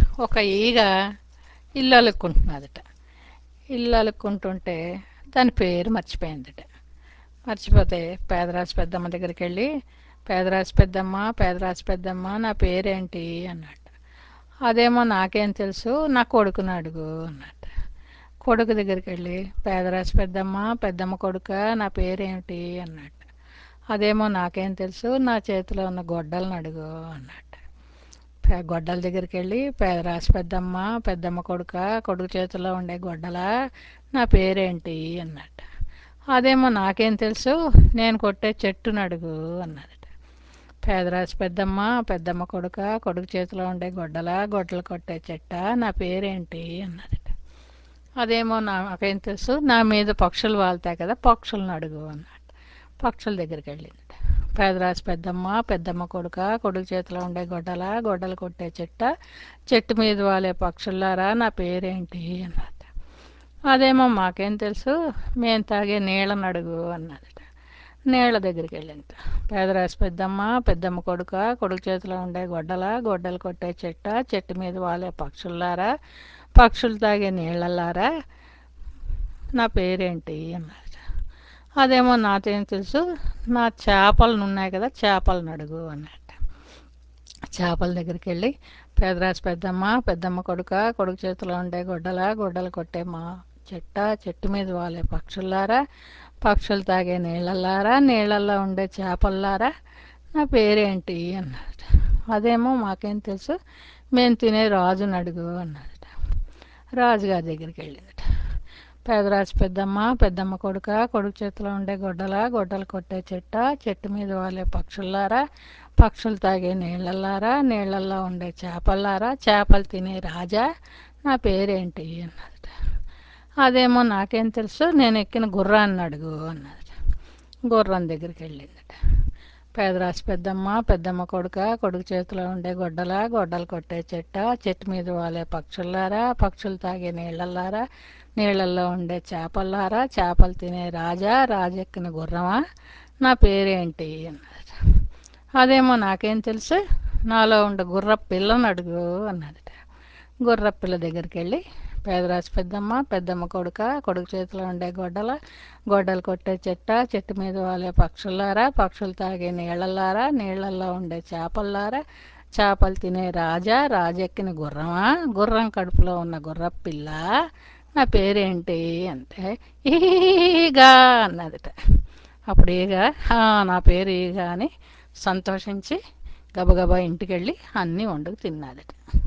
ఒక ఈగ ఇల్లు అలుక్కుంటున్నదట ఇల్లు అలుక్కుంటుంటే దాని పేరు మర్చిపోయిందట మర్చిపోతే పేదరాశి పెద్దమ్మ దగ్గరికి వెళ్ళి పేదరాశి పెద్దమ్మ పేదరాశి పెద్దమ్మ నా పేరేంటి అన్నట్టు అదేమో నాకేం తెలుసు నా కొడుకుని అడుగు అన్నట్టు కొడుకు దగ్గరికి వెళ్ళి పేదరాశి పెద్దమ్మ పెద్దమ్మ కొడుక నా పేరేమిటి అన్నట్టు అదేమో నాకేం తెలుసు నా చేతిలో ఉన్న గొడ్డలను అడుగు అన్నట్టు పే- గొడ్డల దగ్గరికి వెళ్ళి పేదరాశి పెద్దమ్మ పెద్దమ్మ కొడుక కొడుకు చేతిలో ఉండే గొడ్డల నా పేరేంటి అన్నట్టు అదేమో నాకేం తెలుసు నేను కొట్టే చెట్టును అడుగు అన్నదట పేదరాశి పెద్దమ్మ పెద్దమ్మ కొడుక కొడుకు చేతిలో ఉండే గొడ్డల గొడ్డలు కొట్టే చెట్ట నా పేరేంటి అన్నదట అదేమో నాకేం తెలుసు నా మీద పక్షులు వాళ్తాయి కదా పక్షులను అడుగు అన్నట్టు పక్షుల దగ్గరికి వెళ్ళిందట పేదరాశి పెద్దమ్మ పెద్దమ్మ కొడుక కొడుకు చేతిలో ఉండే గొడ్డల గొడ్డలు కొట్టే చెట్ట చెట్టు మీద వాలే పక్షులారా నా పేరేంటి అన్నదట అదేమో మాకేం తెలుసు మేము తాగే నీళ్ళని అడుగు అన్నదట నీళ్ళ దగ్గరికి వెళ్ళింది పేదరాశి పెద్దమ్మ పెద్దమ్మ కొడుక కొడుకు చేతిలో ఉండే గొడ్డల గొడ్డలు కొట్టే చెట్ట చెట్టు మీద వాలే పక్షులారా పక్షులు తాగే నీళ్ళలారా నా పేరేంటి అన్నదట అదేమో నాకేం తెలుసు నా చేపలను ఉన్నాయి కదా చేపలను అడుగు అన్నట్టు చేపల దగ్గరికి వెళ్ళి పేదరాశి పెద్దమ్మ పెద్దమ్మ కొడుక కొడుకు చేతిలో ఉండే గొడ్డల గొడ్డలు కొట్టే మా చెట్ట చెట్టు మీద వాలే పక్షులారా పక్షులు తాగే నీళ్ళలారా నీళ్ళల్లో ఉండే చేపల్లారా నా పేరేంటి అన్నదట అదేమో మాకేం తెలుసు మేము తినే రాజుని అడుగు అన్నదట రాజుగారి దగ్గరికి వెళ్ళిందట పేదరాశి పెద్దమ్మ పెద్దమ్మ కొడుక కొడుకు చేతిలో ఉండే గొడ్డల గొడ్డలు కొట్టే చెట్ట చెట్టు మీద వాలే పక్షులారా పక్షులు తాగే నీళ్ళలారా నీళ్ళల్లో ఉండే చేపలారా చేపలు తినే రాజా నా పేరేంటి అన్నదట అదేమో నాకేం తెలుసు నేను ఎక్కిన గుర్రాన్ని అడుగు అన్నదట గుర్రం దగ్గరికి వెళ్ళిందట పేదరాశి పెద్దమ్మ పెద్దమ్మ కొడుక కొడుకు చేతిలో ఉండే గొడ్డల గొడ్డలు కొట్టే చెట్ట చెట్టు మీద వాలే పక్షులారా పక్షులు తాగే నీళ్ళలారా నీళ్ళల్లో ఉండే చేపలారా చేపలు తినే రాజా రాజెక్కిన గుర్రమా నా పేరేంటి అన్నదట అదేమో నాకేం తెలుసు నాలో ఉండే గుర్ర పిల్లని అడుగు అన్నదట గుర్ర పిల్ల దగ్గరికి వెళ్ళి పేదరాశి పెద్దమ్మ పెద్దమ్మ కొడుక కొడుకు చేతిలో ఉండే గొడ్డల గొడ్డలు కొట్టే చెట్ట చెట్టు మీద వాలే పక్షులారా పక్షులు తాగే నీళ్ళలారా నీళ్ళల్లో ఉండే చేపల్లారా చేపలు తినే రాజా రాజెక్కిన గుర్రమా గుర్రం కడుపులో ఉన్న గుర్ర పిల్ల నా పేరేంటి అంటే ఈగా అన్నదిట అప్పుడు ఈగ "ఆ, నా పేరు ఈగ అని సంతోషించి గబగబా ఇంటికి వెళ్ళి అన్నీ వండుకు తిన్నదట